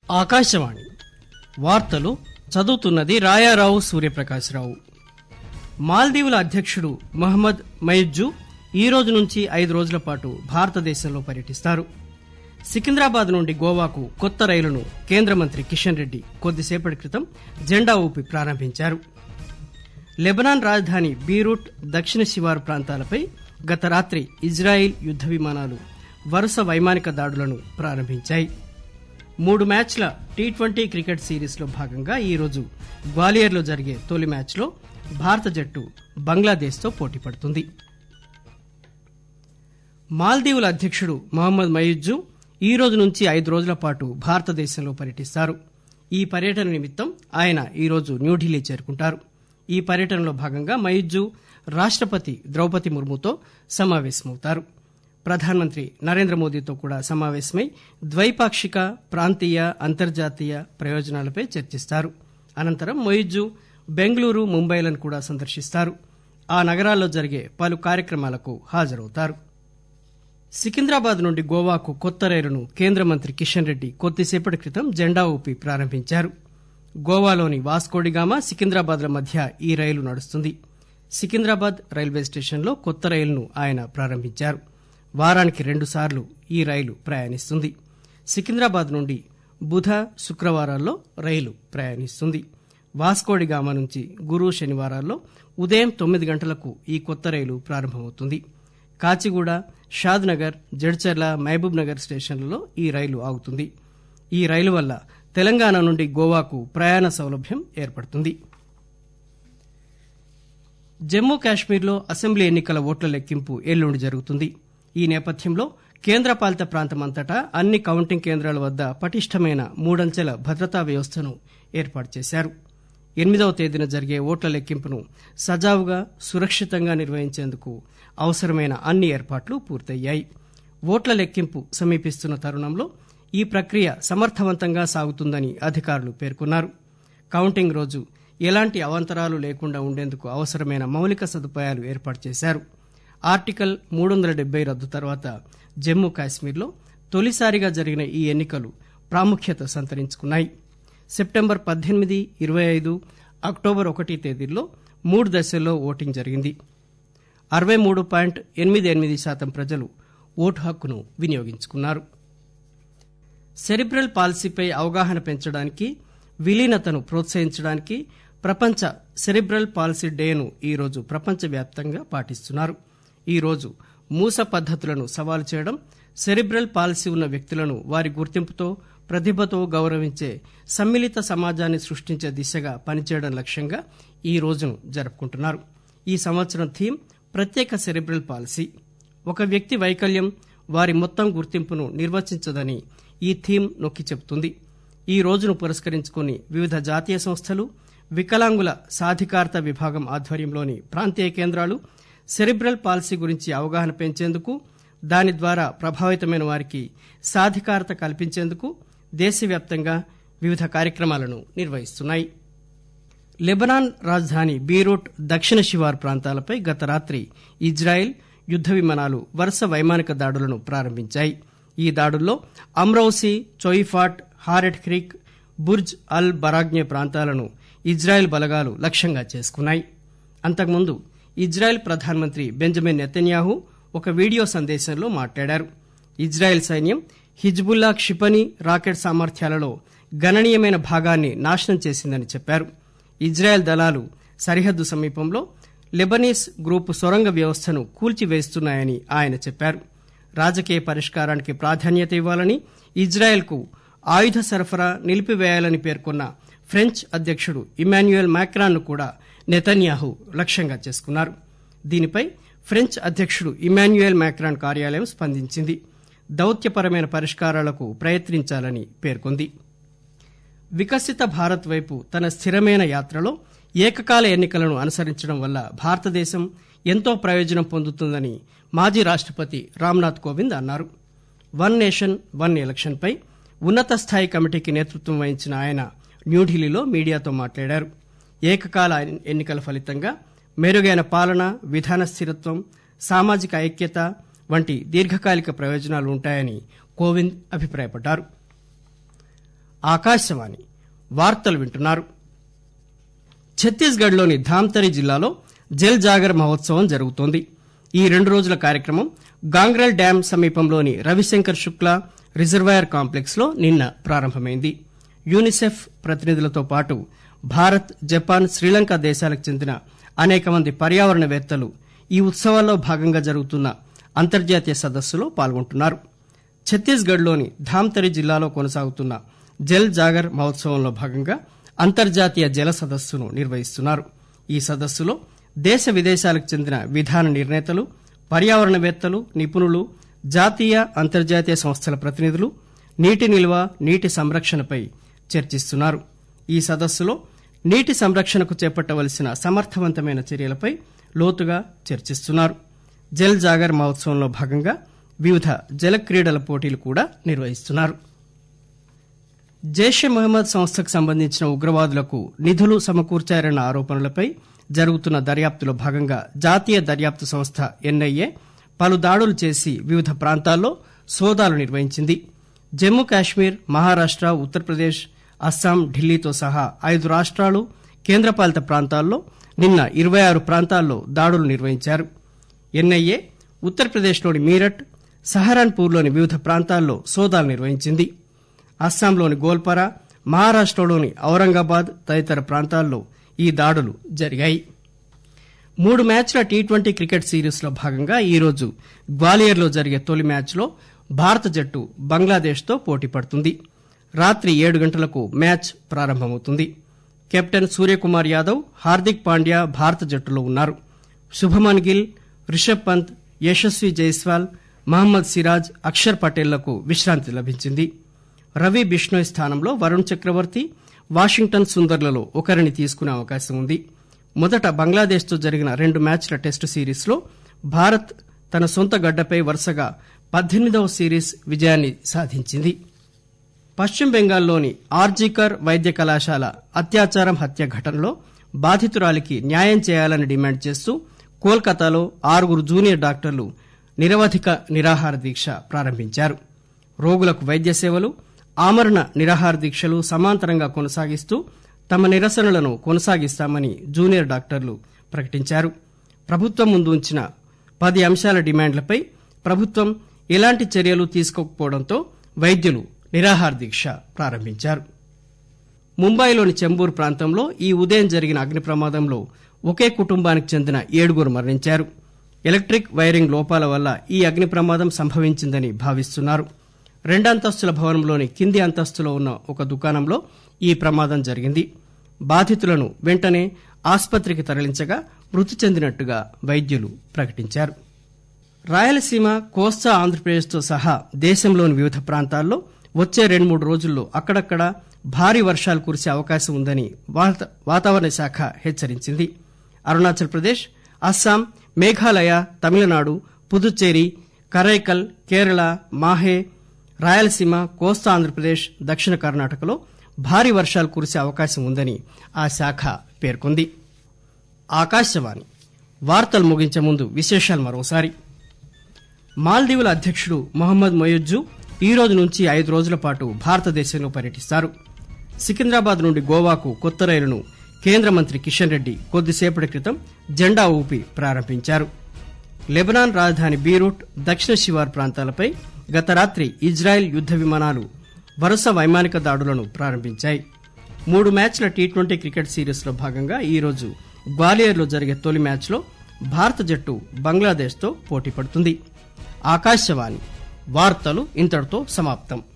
ఆకాశవాణి వార్తలు చదువుతున్నది రాయారావు సూర్యప్రకాశ్రావు మాల్దీవుల అధ్యక్షుడు మహమ్మద్ మయిజ్జు ఈ రోజు నుంచి ఐదు రోజుల పాటు భారతదేశంలో పర్యటిస్తారు సికింద్రాబాద్ నుండి గోవాకు కొత్త రైలును కేంద్ర మంత్రి కిషన్ రెడ్డి కొద్దిసేపటి క్రితం జెండా ఊపి ప్రారంభించారు లెబనాన్ రాజధాని బీరూట్ దక్షిణ శివారు ప్రాంతాలపై గత రాత్రి ఇజ్రాయిల్ యుద్ద విమానాలు వరుస వైమానిక దాడులను ప్రారంభించాయి మూడు మ్యాచ్ల టీ ట్వంటీ క్రికెట్ సిరీస్ లో భాగంగా ఈరోజు గ్వాలియర్లో జరిగే తొలి మ్యాచ్లో భారత జట్టు బంగ్లాదేశ్తో పోటీ పడుతుంది మాల్దీవుల అధ్యక్షుడు మహమ్మద్ మయిజ్జు ఈ రోజు నుంచి ఐదు రోజుల పాటు భారతదేశంలో పర్యటిస్తారు ఈ పర్యటన నిమిత్తం ఆయన ఈరోజు న్యూఢిల్లీ చేరుకుంటారు ఈ పర్యటనలో భాగంగా మయిజ్జు రాష్టపతి ద్రౌపది ముర్ముతో సమావేశమవుతారు ప్రధానమంత్రి నరేంద్ర మోదీతో కూడా సమావేశమై ద్వైపాక్షిక ప్రాంతీయ అంతర్జాతీయ ప్రయోజనాలపై చర్చిస్తారు అనంతరం మొయిజ్జు బెంగళూరు ముంబైలను కూడా సందర్శిస్తారు ఆ నగరాల్లో జరిగే పలు కార్యక్రమాలకు హాజరవుతారు సికింద్రాబాద్ నుండి గోవాకు కొత్త రైలును కేంద్ర మంత్రి కిషన్ రెడ్డి కొద్దిసేపటి క్రితం జెండా ఊపి ప్రారంభించారు గోవాలోని వాస్కోడిగామా సికింద్రాబాద్ల మధ్య ఈ రైలు నడుస్తుంది సికింద్రాబాద్ రైల్వే స్టేషన్లో కొత్త రైలును ఆయన ప్రారంభించారు వారానికి రెండుసార్లు ఈ రైలు ప్రయాణిస్తుంది సికింద్రాబాద్ నుండి బుధ శుక్రవారాల్లో రైలు ప్రయాణిస్తుంది వాస్కోడిగామా నుంచి గురు శనివారాల్లో ఉదయం తొమ్మిది గంటలకు ఈ కొత్త రైలు ప్రారంభమవుతుంది కాచిగూడ షాద్ నగర్ జడ్చర్ల మహబూబ్ నగర్ స్టేషన్లలో ఈ రైలు ఆగుతుంది ఈ రైలు వల్ల తెలంగాణ నుండి గోవాకు ప్రయాణ సౌలభ్యం ఏర్పడుతుంది జమ్మూ కాశ్మీర్లో అసెంబ్లీ ఎన్నికల ఓట్ల లెక్కింపు ఎల్లుండి జరుగుతుంది ఈ నేపథ్యంలో కేంద్రపాలిత ప్రాంతమంతటా అన్ని కౌంటింగ్ కేంద్రాల వద్ద పటిష్టమైన మూడంచెల భద్రతా వ్యవస్థను ఏర్పాటు చేశారు ఎనిమిదవ తేదీన జరిగే ఓట్ల లెక్కింపును సజావుగా సురక్షితంగా నిర్వహించేందుకు అవసరమైన అన్ని ఏర్పాట్లు పూర్తయ్యాయి ఓట్ల లెక్కింపు సమీపిస్తున్న తరుణంలో ఈ ప్రక్రియ సమర్థవంతంగా సాగుతుందని అధికారులు పేర్కొన్నారు కౌంటింగ్ రోజు ఎలాంటి అవాంతరాలు లేకుండా ఉండేందుకు అవసరమైన మౌలిక సదుపాయాలు ఏర్పాటు చేశారు ఆర్టికల్ మూడు వందల డెబ్బై రద్దు తర్వాత జమ్మూ కాశ్మీర్లో తొలిసారిగా జరిగిన ఈ ఎన్నికలు ప్రాముఖ్యత సంతరించుకున్నాయి సెప్టెంబర్ పద్దెనిమిది ఇరవై ఐదు అక్టోబర్ ఒకటి తేదీల్లో మూడు దశల్లో ఓటింగ్ జరిగింది అరవై మూడు పాయింట్ ఎనిమిది ఎనిమిది శాతం ప్రజలు ఓటు హక్కును వినియోగించుకున్నారు సెరిబ్రల్ పాలసీపై అవగాహన పెంచడానికి విలీనతను ప్రోత్సహించడానికి ప్రపంచ సెరిబ్రల్ పాలసీ డేను ఈరోజు ప్రపంచవ్యాప్తంగా పాటిస్తున్నారు ఈరోజు మూస పద్ధతులను సవాలు చేయడం సెరిబ్రల్ పాలసీ ఉన్న వ్యక్తులను వారి గుర్తింపుతో ప్రతిభతో గౌరవించే సమ్మిళిత సమాజాన్ని సృష్టించే దిశగా పనిచేయడం లక్ష్యంగా ఈ రోజును జరుపుకుంటున్నారు ఈ సంవత్సరం థీమ్ ప్రత్యేక సెరిబ్రల్ పాలసీ ఒక వ్యక్తి వైకల్యం వారి మొత్తం గుర్తింపును నిర్వచించదని ఈ థీమ్ నొక్కి చెబుతుంది ఈ రోజును పురస్కరించుకుని వివిధ జాతీయ సంస్థలు వికలాంగుల సాధికారత విభాగం ఆధ్వర్యంలోని ప్రాంతీయ కేంద్రాలు సెరిబ్రల్ పాలసీ గురించి అవగాహన పెంచేందుకు దాని ద్వారా ప్రభావితమైన వారికి సాధికారత కల్పించేందుకు దేశవ్యాప్తంగా వివిధ కార్యక్రమాలను నిర్వహిస్తున్నాయి లెబనాన్ రాజధాని బీరూట్ దక్షిణ శివారు ప్రాంతాలపై గత రాత్రి ఇజ్రాయెల్ యుద్ద విమానాలు వరుస వైమానిక దాడులను ప్రారంభించాయి ఈ దాడుల్లో అమ్రౌసి చొయిఫాట్ హారెట్ క్రీక్ బుర్జ్ అల్ బరాగ్నే ప్రాంతాలను ఇజ్రాయెల్ బలగాలు లక్ష్యంగా చేసుకున్నాయి అంతకుముందు ఇజ్రాయెల్ ప్రధానమంత్రి బెంజమిన్ నెతన్యాహు ఒక వీడియో సందేశంలో మాట్లాడారు ఇజ్రాయెల్ సైన్యం హిజ్బుల్లా క్షిపణి రాకెట్ సామర్థ్యాలలో గణనీయమైన భాగాన్ని నాశనం చేసిందని చెప్పారు ఇజ్రాయెల్ దళాలు సరిహద్దు సమీపంలో లెబనీస్ గ్రూపు సొరంగ వ్యవస్థను కూల్చివేస్తున్నాయని ఆయన చెప్పారు రాజకీయ పరిష్కారానికి ప్రాధాన్యత ఇవ్వాలని ఇజ్రాయెల్కు ఆయుధ సరఫరా నిలిపివేయాలని పేర్కొన్న ఫ్రెంచ్ అధ్యక్షుడు ఇమాన్యుయల్ మ్యాక్రాన్ను కూడా నెతన్యాహు లక్ష్యంగా చేసుకున్నారు దీనిపై ఫ్రెంచ్ అధ్యక్షుడు ఇమాన్యుయల్ మ్యాక్రాన్ కార్యాలయం స్పందించింది దౌత్యపరమైన పరిష్కారాలకు ప్రయత్నించాలని పేర్కొంది వికసిత భారత్ వైపు తన స్థిరమైన యాత్రలో ఏకకాల ఎన్నికలను అనుసరించడం వల్ల భారతదేశం ఎంతో ప్రయోజనం పొందుతుందని మాజీ రాష్టపతి రామ్నాథ్ కోవింద్ అన్నారు వన్ నేషన్ వన్ ఎలక్షన్పై ఉన్నత స్థాయి కమిటీకి నేతృత్వం వహించిన ఆయన న్యూఢిల్లీలో మీడియాతో మాట్లాడారు ఏకకాల ఎన్నికల ఫలితంగా మెరుగైన పాలన విధాన స్థిరత్వం సామాజిక ఐక్యత వంటి దీర్ఘకాలిక ప్రయోజనాలు ఉంటాయని కోవింద్ అభిప్రాయపడ్డారు ఆకాశవాణి వార్తలు వింటున్నారు ఛత్తీస్గఢ్ లోని ధామ్తరి జిల్లాలో జల్ జాగర్ మహోత్సవం జరుగుతోంది ఈ రెండు రోజుల కార్యక్రమం గాంగ్రల్ డ్యాం సమీపంలోని రవిశంకర్ శుక్లా రిజర్వాయర్ కాంప్లెక్స్ లో నిన్న ప్రారంభమైంది యూనిసెఫ్ ప్రతినిధులతో పాటు భారత్ జపాన్ శ్రీలంక దేశాలకు చెందిన అనేక మంది పర్యావరణవేత్తలు ఈ ఉత్సవాల్లో భాగంగా జరుగుతున్న అంతర్జాతీయ సదస్సులో పాల్గొంటున్నారు ఛత్తీస్గఢ్ లోని ధామ్తరి జిల్లాలో కొనసాగుతున్న జల్ జాగర్ మహోత్సవంలో భాగంగా అంతర్జాతీయ జల సదస్సును నిర్వహిస్తున్నారు ఈ సదస్సులో దేశ విదేశాలకు చెందిన విధాన నిర్ణేతలు పర్యావరణవేత్తలు నిపుణులు జాతీయ అంతర్జాతీయ సంస్థల ప్రతినిధులు నీటి నిల్వ నీటి సంరక్షణపై చర్చిస్తున్నారు ఈ సదస్సులో నీటి సంరక్షణకు చేపట్టవలసిన సమర్థవంతమైన చర్యలపై లోతుగా చర్చిస్తున్నారు జల్ జాగర్ మహోత్సవంలో భాగంగా వివిధ జల క్రీడల పోటీలు కూడా నిర్వహిస్తున్నారు జైషే మహమ్మద్ సంస్థకు సంబంధించిన ఉగ్రవాదులకు నిధులు సమకూర్చారన్న ఆరోపణలపై జరుగుతున్న దర్యాప్తులో భాగంగా జాతీయ దర్యాప్తు సంస్థ ఎన్ఐఏ పలు దాడులు చేసి వివిధ ప్రాంతాల్లో సోదాలు నిర్వహించింది జమ్మూ కాశ్మీర్ మహారాష్ట ఉత్తరప్రదేశ్ అస్సాం ఢిల్లీతో సహా ఐదు రాష్ట్రాలు కేంద్రపాలిత ప్రాంతాల్లో నిన్న ఇరవై ఆరు ప్రాంతాల్లో దాడులు నిర్వహించారు ఎన్ఐఏ ఉత్తరప్రదేశ్లోని మీరట్ సహరాన్పూర్లోని వివిధ ప్రాంతాల్లో సోదాలు నిర్వహించింది అస్సాంలోని గోల్పారా మహారాష్టలోని ఔరంగాబాద్ తదితర ప్రాంతాల్లో ఈ దాడులు జరిగాయి మూడు మ్యాచ్ల టీ ట్వంటీ క్రికెట్ సిరీస్ లో భాగంగా ఈరోజు గ్వాలియర్లో జరిగే తొలి మ్యాచ్లో భారత జట్టు బంగ్లాదేశ్తో పోటీ పడుతుంది రాత్రి ఏడు గంటలకు మ్యాచ్ ప్రారంభమవుతుంది కెప్టెన్ సూర్యకుమార్ యాదవ్ హార్దిక్ పాండ్యా భారత జట్టులో ఉన్నారు శుభమన్ గిల్ రిషబ్ పంత్ యశస్వి జైస్వాల్ మహమ్మద్ సిరాజ్ అక్షర్ పటేళ్లకు విశ్రాంతి లభించింది రవి బిష్ణోయ్ స్థానంలో వరుణ్ చక్రవర్తి వాషింగ్టన్ సుందర్లలో ఒకరిని తీసుకునే అవకాశం ఉంది మొదట బంగ్లాదేశ్తో జరిగిన రెండు మ్యాచ్ల టెస్టు సిరీస్లో భారత్ తన సొంత గడ్డపై వరుసగా పద్దెనిమిదవ సిరీస్ విజయాన్ని సాధించింది పశ్చిమ బెంగాల్లోని ఆర్జీకర్ వైద్య కళాశాల అత్యాచారం హత్య ఘటనలో బాధితురాలికి న్యాయం చేయాలని డిమాండ్ చేస్తూ కోల్కతాలో ఆరుగురు జూనియర్ డాక్టర్లు నిరవధిక నిరాహార దీక్ష ప్రారంభించారు రోగులకు వైద్య సేవలు ఆమరణ నిరాహార దీక్షలు సమాంతరంగా కొనసాగిస్తూ తమ నిరసనలను కొనసాగిస్తామని జూనియర్ డాక్టర్లు ప్రకటించారు ప్రభుత్వం ముందు ఉంచిన పది అంశాల డిమాండ్లపై ప్రభుత్వం ఎలాంటి చర్యలు తీసుకోకపోవడంతో వైద్యులు నిరాహార దీక్ష ప్రారంభించారు ముంబైలోని చెంబూర్ ప్రాంతంలో ఈ ఉదయం జరిగిన అగ్ని ప్రమాదంలో ఒకే కుటుంబానికి చెందిన ఏడుగురు మరణించారు ఎలక్ట్రిక్ వైరింగ్ లోపాల వల్ల ఈ అగ్ని ప్రమాదం సంభవించిందని భావిస్తున్నారు రెండంతస్తుల భవనంలోని కింది అంతస్తులో ఉన్న ఒక దుకాణంలో ఈ ప్రమాదం జరిగింది బాధితులను వెంటనే ఆసుపత్రికి తరలించగా మృతి చెందినట్టుగా వైద్యులు ప్రకటించారు రాయలసీమ కోస్తా ఆంధ్రప్రదేశ్తో సహా దేశంలోని వివిధ ప్రాంతాల్లో వచ్చే రెండు మూడు రోజుల్లో అక్కడక్కడ భారీ వర్షాలు కురిసే అవకాశం ఉందని వాతావరణ శాఖ హెచ్చరించింది అరుణాచల్ ప్రదేశ్ అస్సాం మేఘాలయ తమిళనాడు పుదుచ్చేరి కరైకల్ కేరళ మాహే రాయలసీమ కోస్తా ఆంధ్రప్రదేశ్ దక్షిణ కర్ణాటకలో భారీ వర్షాలు కురిసే అవకాశం ఉందని ఆ శాఖ పేర్కొంది ఆకాశవాణి వార్తలు ముగించే ముందు విశేషాలు మరోసారి మాల్దీవుల అధ్యక్షుడు మొహమ్మద్ మొయజ్జు ఈ రోజు నుంచి ఐదు రోజుల పాటు భారతదేశంలో పర్యటిస్తారు సికింద్రాబాద్ నుండి గోవాకు కొత్త రైలును కేంద్ర మంత్రి కిషన్ రెడ్డి కొద్దిసేపటి క్రితం జెండా ఊపి ప్రారంభించారు లెబనాన్ రాజధాని బీరూట్ దక్షిణ శివార్ ప్రాంతాలపై గత రాత్రి ఇజ్రాయెల్ యుద్ద విమానాలు వరుస వైమానిక దాడులను ప్రారంభించాయి మూడు మ్యాచ్ల టీ ట్వంటీ క్రికెట్ సిరీస్లో భాగంగా ఈరోజు గ్వాలియర్లో జరిగే తొలి మ్యాచ్లో భారత జట్టు బంగ్లాదేశ్తో పోటీ పడుతుంది ఆకాశవాణి వార్తలు ఇంతటితో సమాప్తం